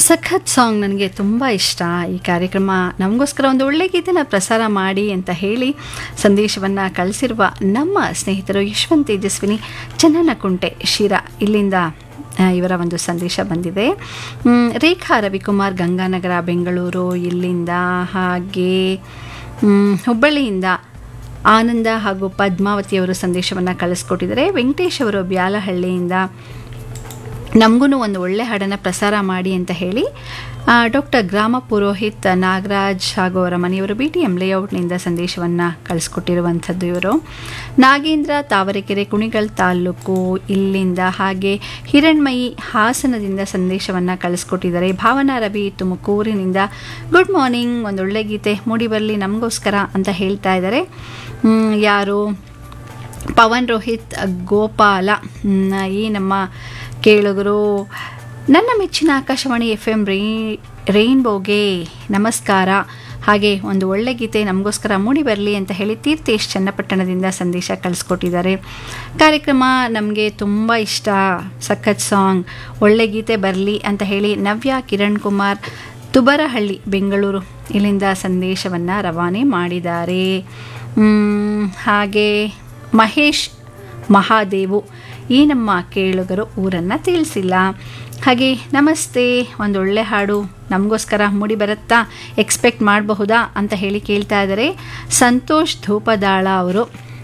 ಸಖತ್ ಸಾಂಗ್ ನನಗೆ ತುಂಬ ಇಷ್ಟ ಈ ಕಾರ್ಯಕ್ರಮ ನಮಗೋಸ್ಕರ ಒಂದು ಒಳ್ಳೆ ಗೀತೆನ ಪ್ರಸಾರ ಮಾಡಿ ಅಂತ ಹೇಳಿ ಸಂದೇಶವನ್ನು ಕಳಿಸಿರುವ ನಮ್ಮ ಸ್ನೇಹಿತರು ಯಶವಂತ್ ತೇಜಸ್ವಿನಿ ಚನ್ನನಕುಂಟೆ ಶಿರಾ ಇಲ್ಲಿಂದ ಆ, ಇವರ ಒಂದು ಸಂದೇಶ ಬಂದಿದೆ ಮ್, ರೇಖಾ ರವಿಕುಮಾರ್ ಗಂಗಾನಗರ ಬೆಂಗಳೂರು ಇಲ್ಲಿಂದ ಹಾಗೆ ಮ್, ಹುಬ್ಬಳ್ಳಿಯಿಂದ ಆನಂದ ಹಾಗೂ ಪದ್ಮಾವತಿಯವರು ಸಂದೇಶವನ್ನು ಕಳಿಸ್ಕೊಟ್ಟಿದ್ದಾರೆ ವೆಂಕಟೇಶ್ ಅವರು ಬ್ಯಾಲಹಳ್ಳಿಯಿಂದ ನಮಗೂ ಒಂದು ಒಳ್ಳೆ ಹಾಡನ್ನು ಪ್ರಸಾರ ಮಾಡಿ ಅಂತ ಹೇಳಿ ಡಾಕ್ಟರ್ ಗ್ರಾಮ ಪುರೋಹಿತ್ ನಾಗರಾಜ್ ಹಾಗೂ ಅವರ ಮನೆಯವರು ಬಿ ಟಿ ಎಂ ಲೇಔಟ್ನಿಂದ ಸಂದೇಶವನ್ನು ಕಳಿಸ್ಕೊಟ್ಟಿರುವಂಥದ್ದು ಇವರು ನಾಗೇಂದ್ರ ತಾವರೆಕೆರೆ ಕುಣಿಗಲ್ ತಾಲೂಕು ಇಲ್ಲಿಂದ ಹಾಗೆ ಹಿರಣ್ಮಯಿ ಹಾಸನದಿಂದ ಸಂದೇಶವನ್ನು ಕಳಿಸ್ಕೊಟ್ಟಿದ್ದಾರೆ ಭಾವನಾ ರವಿ ತುಮಕೂರಿನಿಂದ ಗುಡ್ ಮಾರ್ನಿಂಗ್ ಒಂದು ಒಳ್ಳೆ ಗೀತೆ ಮೂಡಿ ಬರಲಿ ನಮಗೋಸ್ಕರ ಅಂತ ಹೇಳ್ತಾ ಇದ್ದಾರೆ ಮ್, ಯಾರು ಪವನ್ ರೋಹಿತ್ ಗೋಪಾಲ ಮ್, ಈ ನಮ್ಮ ಕೇಳುಗರು ನನ್ನ ಮೆಚ್ಚಿನ ಆಕಾಶವಾಣಿ ಎಫ್ ಎಂ ರೇ ರೈನ್ಬೋಗೆ ನಮಸ್ಕಾರ ಹಾಗೆ ಒಂದು ಒಳ್ಳೆ ಗೀತೆ ನಮಗೋಸ್ಕರ ಮೂಡಿ ಬರಲಿ ಅಂತ ಹೇಳಿ ತೀರ್ಥೇಶ್ ಚನ್ನಪಟ್ಟಣದಿಂದ ಸಂದೇಶ ಕಳಿಸ್ಕೊಟ್ಟಿದ್ದಾರೆ ಕಾರ್ಯಕ್ರಮ ನಮಗೆ ತುಂಬ ಇಷ್ಟ ಸಖತ್ ಸಾಂಗ್ ಒಳ್ಳೆ ಗೀತೆ ಬರಲಿ ಅಂತ ಹೇಳಿ ನವ್ಯ ಕಿರಣ್ ಕುಮಾರ್ ತುಬರಹಳ್ಳಿ ಬೆಂಗಳೂರು ಇಲ್ಲಿಂದ ಸಂದೇಶವನ್ನು ರವಾನೆ ಮಾಡಿದ್ದಾರೆ ಮ್, ಹಾಗೆ ಮಹೇಶ್ ಮಹಾದೇವು ಈ ನಮ್ಮ ಕೇಳುಗರು ಊರನ್ನು ತಿಳಿಸಿಲ್ಲ ಹಾಗೆ ನಮಸ್ತೆ ಒಂದೊಳ್ಳೆ ಹಾಡು ನಮಗೋಸ್ಕರ ಮೂಡಿ ಬರುತ್ತಾ ಎಕ್ಸ್ಪೆಕ್ಟ್ ಮಾಡಬಹುದಾ ಅಂತ ಹೇಳಿ ಕೇಳ್ತಾ ಇದ್ದಾರೆ ಸಂತೋಷ್ ಧೂಪದಾಳ ಅವರು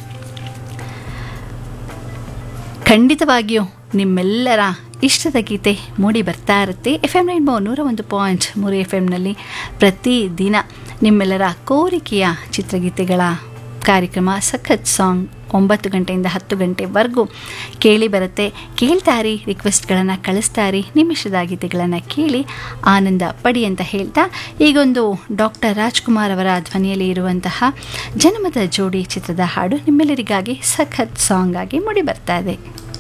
ಖಂಡಿತವಾಗಿಯೂ ನಿಮ್ಮೆಲ್ಲರ ಇಷ್ಟದ ಗೀತೆ ಮೂಡಿ ಬರ್ತಾ ಇರುತ್ತೆ ಎಫ್ ಎಮ್ ರೈನ್ಬೋ ನೂರ ಒಂದು ಪಾಯಿಂಟ್ ಮೂರು ಎಫ್ ಎಮ್ನಲ್ಲಿ ಪ್ರತಿದಿನ ನಿಮ್ಮೆಲ್ಲರ ಕೋರಿಕೆಯ ಚಿತ್ರಗೀತೆಗಳ ಕಾರ್ಯಕ್ರಮ ಸಖತ್ ಸಾಂಗ್ ಒಂಬತ್ತು ಗಂಟೆಯಿಂದ ಹತ್ತು ಗಂಟೆವರೆಗೂ ಕೇಳಿ ಬರುತ್ತೆ ಕೇಳ್ತಾರಿ ರಿಕ್ವೆಸ್ಟ್ಗಳನ್ನು ಕಳಿಸ್ತಾರಿ ನಿಮಿಷದ ಗೀತೆಗಳನ್ನು ಕೇಳಿ ಆನಂದ ಪಡಿ ಅಂತ ಹೇಳ್ತಾ ಈಗೊಂದು ಡಾಕ್ಟರ್ ರಾಜ್ಕುಮಾರ್ ಅವರ ಧ್ವನಿಯಲ್ಲಿ ಇರುವಂತಹ ಜನ್ಮದ ಜೋಡಿ ಚಿತ್ರದ ಹಾಡು ನಿಮ್ಮೆಲ್ಲರಿಗಾಗಿ ಸಖತ್ ಸಾಂಗ್ ಆಗಿ ಮೂಡಿ ಬರ್ತಾ ಇದೆ